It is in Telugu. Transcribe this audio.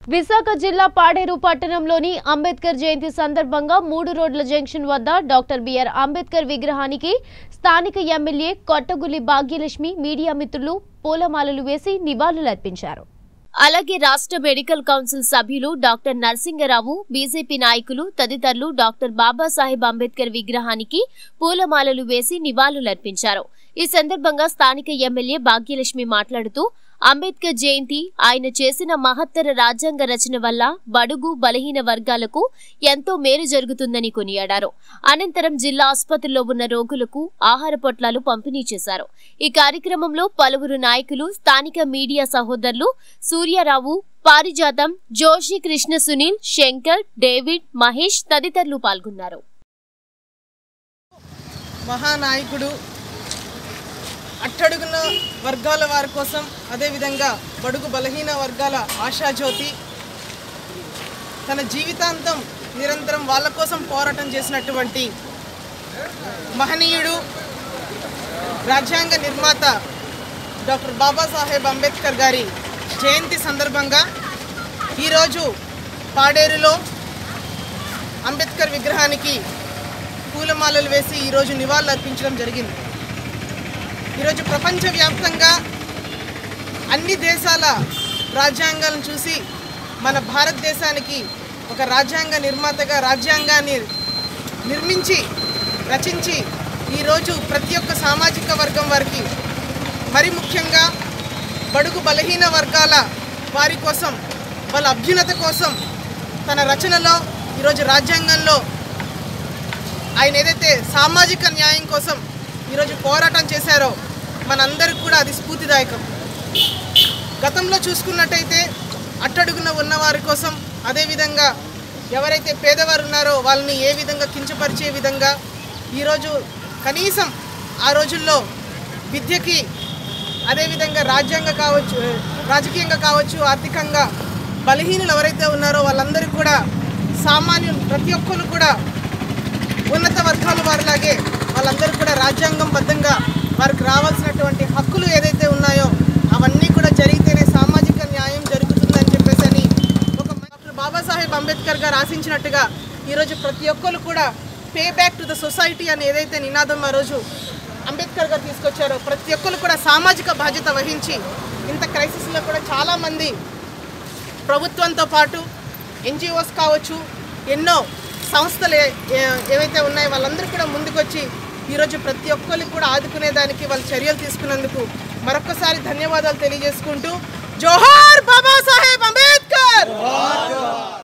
విశాఖ జిల్లా పాడేరు పట్టణంలోని అంబేద్కర్ జయంతి సందర్భంగా మూడు రోడ్ల జంక్షన్ వద్ద డాక్టర్ బిఆర్ అంబేద్కర్ విగ్రహానికి స్థానిక ఎమ్మెల్యే కొట్టగులి భాగ్యలక్ష్మి మీడియా మిత్రులు పూలమాలలు వేసి నివాళులర్పించారు అలాగే రాష్ట్ర మెడికల్ కౌన్సిల్ సభ్యులు డాక్టర్ నరసింగరావు బీజేపీ నాయకులు తదితరులు డాక్టర్ బాబాసాహెబ్ అంబేద్కర్ విగ్రహానికి పూలమాలలు వేసి నివాళులర్పించారు ఈ సందర్భంగా స్థానిక ఎమ్మెల్యే భాగ్యలక్ష్మి మాట్లాడుతూ అంబేద్కర్ జయంతి ఆయన చేసిన మహత్తర రాజ్యాంగ రచన వల్ల బడుగు బలహీన వర్గాలకు ఎంతో మేలు జరుగుతుందని కొనియాడారు అనంతరం జిల్లా ఆసుపత్రిలో ఉన్న రోగులకు ఆహార పొట్లాలు పంపిణీ చేశారు ఈ కార్యక్రమంలో పలువురు నాయకులు స్థానిక మీడియా సహోదరులు సూర్యారావు పారిజాతం జోషి కృష్ణ సునీల్ శంకర్ డేవిడ్ మహేష్ తదితరులు పాల్గొన్నారు మహానాయకుడు అట్టడుగున వర్గాల వారి కోసం అదేవిధంగా బడుగు బలహీన వర్గాల ఆశాజ్యోతి తన జీవితాంతం నిరంతరం వాళ్ళ కోసం పోరాటం చేసినటువంటి మహనీయుడు రాజ్యాంగ నిర్మాత డాక్టర్ బాబాసాహెబ్ అంబేద్కర్ గారి జయంతి సందర్భంగా ఈరోజు పాడేరులో అంబేద్కర్ విగ్రహానికి పూలమాలలు వేసి ఈరోజు నివాళులు అర్పించడం జరిగింది ఈరోజు ప్రపంచవ్యాప్తంగా అన్ని దేశాల రాజ్యాంగాలను చూసి మన భారతదేశానికి ఒక రాజ్యాంగ నిర్మాతగా రాజ్యాంగాన్ని నిర్మించి రచించి ఈరోజు ప్రతి ఒక్క సామాజిక వర్గం వారికి మరి ముఖ్యంగా బడుగు బలహీన వర్గాల వారి కోసం వాళ్ళ అభ్యున్నత కోసం తన రచనలో ఈరోజు రాజ్యాంగంలో ఆయన ఏదైతే సామాజిక న్యాయం కోసం ఈరోజు పోరాటం చేశారో మనందరికి కూడా అది స్ఫూర్తిదాయకం గతంలో చూసుకున్నట్టయితే అట్టడుగున ఉన్న వారి కోసం అదేవిధంగా ఎవరైతే పేదవారు ఉన్నారో వాళ్ళని ఏ విధంగా కించపరిచే విధంగా ఈరోజు కనీసం ఆ రోజుల్లో విద్యకి అదేవిధంగా రాజ్యాంగ కావచ్చు రాజకీయంగా కావచ్చు ఆర్థికంగా బలహీనులు ఎవరైతే ఉన్నారో వాళ్ళందరికీ కూడా సామాన్యులు ప్రతి ఒక్కరు కూడా ఉన్నత వర్గాల వారిలాగే వాళ్ళందరూ కూడా రాజ్యాంగం బద్ధంగా వారికి రావాల్సినటువంటి హక్కులు ఏదైతే ఉన్నాయో అవన్నీ కూడా జరిగితేనే సామాజిక న్యాయం జరుగుతుందని చెప్పేసి అని ఒక డాక్టర్ బాబాసాహెబ్ అంబేద్కర్ గారు ఆశించినట్టుగా ఈరోజు ప్రతి ఒక్కరు కూడా pay back to the society అని ఏదైతే నినాదం ఆ రోజు అంబేద్కర్ గారు తీసుకొచ్చారో ప్రతి ఒక్కరు కూడా సామాజిక బాధ్యత వహించి ఇంత క్రైసిస్లో కూడా చాలామంది ప్రభుత్వంతో పాటు ఎన్జిఓస్ కావచ్చు ఎన్నో సంస్థలు ఏ- ఏ- ఏవైతే ఉన్నాయో వాళ్ళందరూ కూడా ముందుకొచ్చి ఈరోజు ప్రతి ఒక్కరికి కూడా ఆదుకునేదానికి వాళ్ళు చర్యలు తీసుకున్నందుకు మరొకసారి ధన్యవాదాలు తెలియజేసుకుంటూ జోహార్ బాబాసాహెబ్